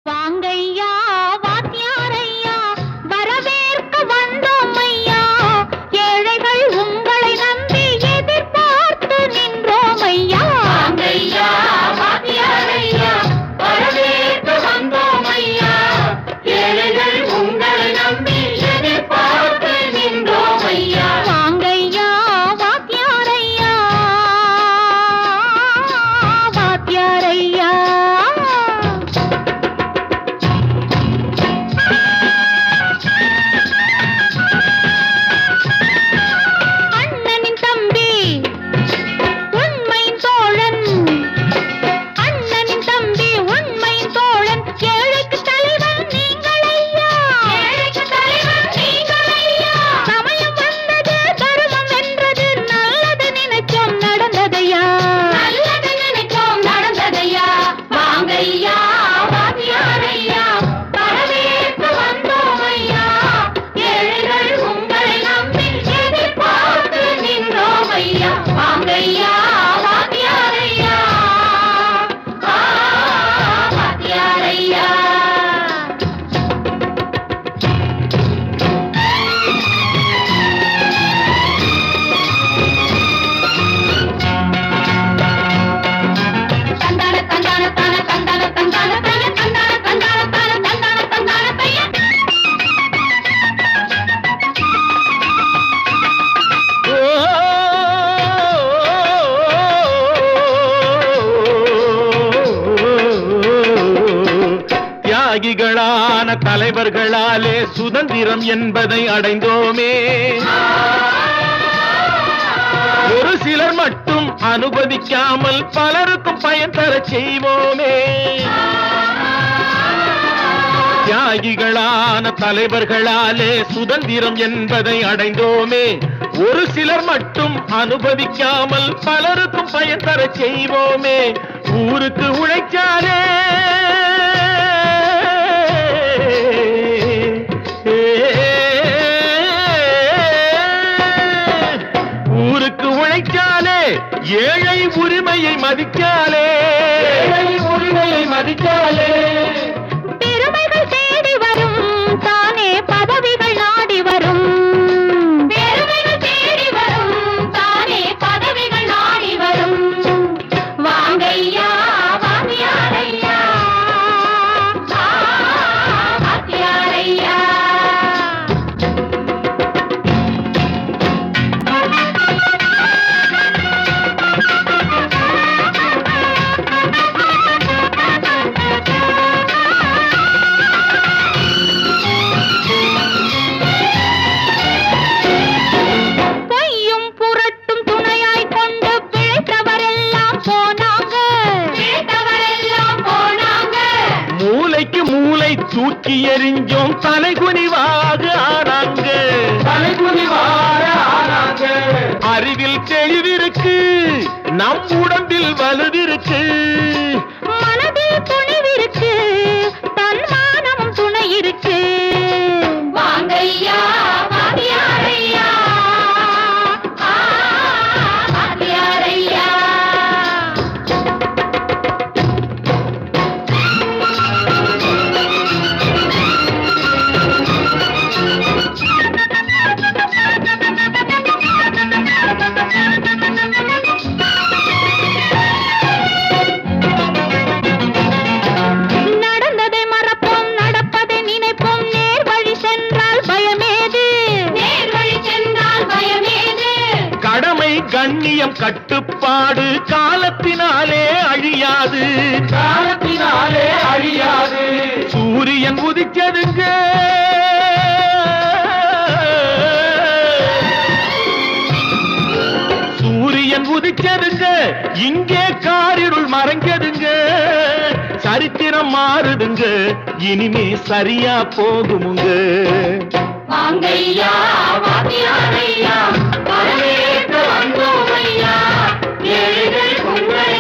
வாங்கையா வாத்தியாரையா வரவேற்க வந்தோம் ஐயா ஏழைகள் உங்களை நம்பி எதிர்பார்த்து நின்றோம் ஐயா வாங்கையா, வாத்தியாரையா, வரவேற்க வந்தோம் ஐயா. ஏழைகள் உங்களை நம்பி எதிர்பார்த்து நின்றோம் ஐயா. வாங்கையா வாத்தியாரையா வாத்தியாரையா அண்ணனின் தம்பி உண்மையின் தோழன் அண்ணனின் தம்பி உண்மையின் தோழன் ஏழைக்கு தலைவன் நீங்கள் ஐயா ஏழைக்கு தலைவன் நீங்கள் ஐயா. சமயம் வந்தது தர்மம் வென்றது நல்லது நினைச்சோம் நடந்ததையா நல்லது நினைச்சோம் நடந்ததையா. வாங்கையா, வாத்தியாரையா, வரவேற்க வந்தோம் ஐயா. ஏழைகள் உங்களை நம்பி எதிர்பார்த்து நின்றோம் ஐயா. வாங்கையா, வாத்தியாரையா. ஆ, வாத்தியாரையா. தந்தான தந்தான தான தந்தான தந்தான தைய தந்தான தந்தான தான தந்தான தந்தான தைய தியாகிகளான தலைவர்களாலே சுதந்திரம் என்பதை அடைந்தோமே ஒரு சிலர் மட்டும் அனுமதிக்காமல் பலருக்கும் பயன் தர செய்வோமே தியாகிகளான தலைவர்களாலே சுதந்திரம் என்பதை அடைந்தோமே ஒரு சிலர் மட்டும் அனுபவிக்காமல் பலருக்கும் பயன் தர செய்வோமே ஊருக்கு உழைச்சாலே ஊருக்கு உழைச்சாலே ஏழை உரிமையை மதிச்சாலே ஏழை உரிமையை மதிச்சாலே பெருமைகள் தேடி வரும் தானே பதவிகள் நாடி வரும் பெருமைகள் தேடி வரும் தானே பதவிகள் நாடி வரும் வாங்கையா வாத்தியாரையா ஆ, வாத்தியாரையா பொய்யும் புரட்டும் துணையாய் கொண்டு பிழைத்தவரெல்லாம் போனாங்க கேட்டவரெல்லாம் போனாங்க மூளைக்கு மூளை தூக்கி எறிஞ்சோம் தலைகுனிவாக ஆனாங்க தலைகுனிவாக ஆனாங்க அறிவில் தெளிவிருக்கு நம் உடம்பில் வலுவிருக்கு மனதில் துணிவிருக்கு தன்மானமும் துணை இருக்கு வாங்கையா வாத்தியாரையா ஆ, வாத்தியாரையா நடந்ததை மறப்போம் நடப்பதை நினைப்போம் நேர் வழி சென்றால் பயமேது நேர் வழி சென்றால் பயமேது கடமை கண்ணியம் கட்டுப்பாடு காலத்தினாலே அழியாது காலத்தினாலே அழியாது சூரியன் உதிச்சதுங்க சூரியன் உதிச்சதுங்க இங்கே காரிருள் மறைஞ்சதுங்க சரித்திரம் மாறுதுங்க இனிமே சரியா போகுமுங்க வாங்கையா வாத்தியாரையா வரவேற்க வந்தோம் ஐயா ஏழைகள் உங்களை